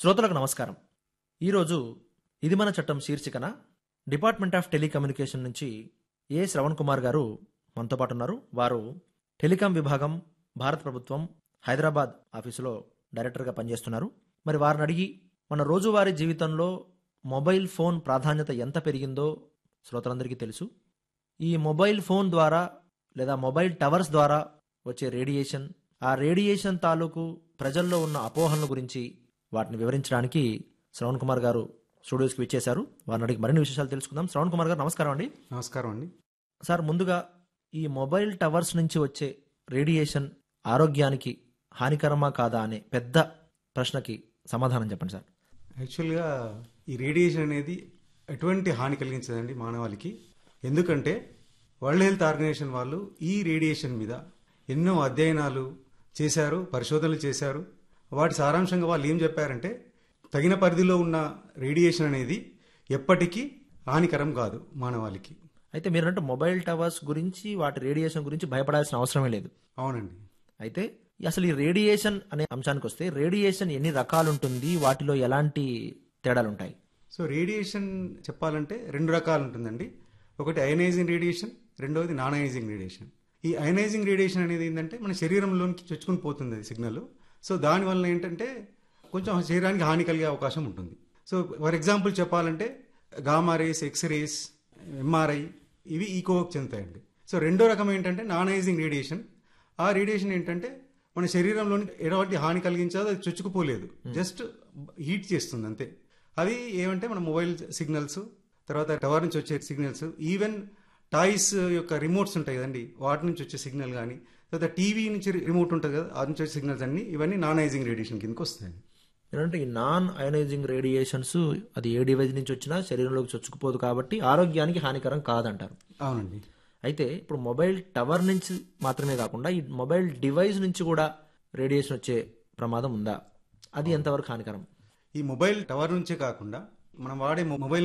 శ్రోతలకు నమస్కారం ఈరోజు ఇది మన చట్టం శీర్షికన డిపార్ట్మెంట్ ఆఫ్ టెలికమ్యూనికేషన్ నుంచి ఏ శ్రవణ్ కుమార్ గారు మనతో పాటు ఉన్నారు వారు టెలికాం విభాగం భారత ప్రభుత్వం హైదరాబాద్ ఆఫీసులో డైరెక్టర్గా పనిచేస్తున్నారు మరి వారిని అడిగి మన రోజువారీ జీవితంలో మొబైల్ ఫోన్ ప్రాధాన్యత ఎంత పెరిగిందో శ్రోతలందరికీ తెలుసు ఈ మొబైల్ ఫోన్ ద్వారా లేదా మొబైల్ టవర్స్ ద్వారా వచ్చే రేడియేషన్ ఆ రేడియేషన్ తాలూకు ప్రజల్లో ఉన్న అపోహల గురించి వాటిని వివరించడానికి శ్రవణ్ కుమార్ గారు స్టూడియోస్కి విచ్చేశారు వారిని అడిగి మరిన్ని విశేషాలు తెలుసుకుందాం శ్రవణ్ కుమార్ గారు నమస్కారం అండి నమస్కారం అండి సార్ ముందుగా ఈ మొబైల్ టవర్స్ నుంచి వచ్చే రేడియేషన్ ఆరోగ్యానికి హానికరమా కాదా అనే పెద్ద ప్రశ్నకి సమాధానం చెప్పండి సార్ యాక్చువల్గా ఈ రేడియేషన్ అనేది ఎటువంటి హాని కలిగించదండి మానవాళికి ఎందుకంటే వరల్డ్ హెల్త్ ఆర్గనైజేషన్ వాళ్ళు ఈ రేడియేషన్ మీద ఎన్నో అధ్యయనాలు చేశారు పరిశోధనలు చేశారు వాటి సారాంశంగా వాళ్ళు ఏం చెప్పారంటే తగిన పరిధిలో ఉన్న రేడియేషన్ అనేది ఎప్పటికీ హానికరం కాదు మానవాళికి అయితే మీరంటే మొబైల్ టవర్స్ గురించి వాటి రేడియేషన్ గురించి భయపడాల్సిన అవసరమే లేదు అవునండి అయితే అసలు ఈ రేడియేషన్ అనే అంశానికి వస్తే రేడియేషన్ ఎన్ని రకాలు ఉంటుంది వాటిలో ఎలాంటి తేడాలు ఉంటాయి సో రేడియేషన్ చెప్పాలంటే రెండు రకాలు ఉంటుందండి ఒకటి అయనైజింగ్ రేడియేషన్ రెండవది నాన్ అయనైజింగ్ రేడియేషన్ ఈ అయనైజింగ్ రేడియేషన్ అనేది ఏంటంటే మన శరీరంలోనికి చొచ్చుకుని పోతుంది అది సిగ్నల్ సో దానివల్ల ఏంటంటే కొంచెం శరీరానికి హాని కలిగే అవకాశం ఉంటుంది సో ఫర్ ఎగ్జాంపుల్ చెప్పాలంటే గామా రేస్ ఎక్స్రేస్ ఎంఆర్ఐ ఇవి ఈకోకి చెందుతాయండి సో రెండో రకం ఏంటంటే నాన్ అయనైజింగ్ రేడియేషన్ ఆ రేడియేషన్ ఏంటంటే మన శరీరంలోని ఎటువంటి హాని కలిగించదు అది చొచ్చుకుపోలేదు జస్ట్ హీట్ చేస్తుంది అంతే అవి ఏమంటే మన మొబైల్ సిగ్నల్స్ తర్వాత టవర్ నుంచి వచ్చే సిగ్నల్స్ ఈవెన్ టాయ్స్ యొక్క రిమోట్స్ ఉంటాయి కదండి వాటి నుంచి వచ్చే సిగ్నల్ కానీ తర్వాత టీవీ నుంచి రిమోట్ ఉంటుంది కదా అది నుంచి వచ్చే సిగ్నల్స్ అన్ని ఇవన్నీ నాన్ ఐజింగ్ రేడియేషన్ కిందకి వస్తాయి ఏంటంటే ఈ నాన్ అయనైజింగ్ రేడియేషన్స్ అది ఏ డివైజ్ నుంచి వచ్చినా శరీరంలోకి చొచ్చుకుపోదు కాబట్టి ఆరోగ్యానికి హానికరం కాదంటారు అవునండి అయితే ఇప్పుడు మొబైల్ టవర్ నుంచి మాత్రమే కాకుండా ఈ మొబైల్ డివైస్ నుంచి కూడా రేడియేషన్ వచ్చే ప్రమాదం ఉందా అది ఎంతవరకు హానికరం ఈ మొబైల్ టవర్ నుంచే కాకుండా మనం వాడే మొబైల్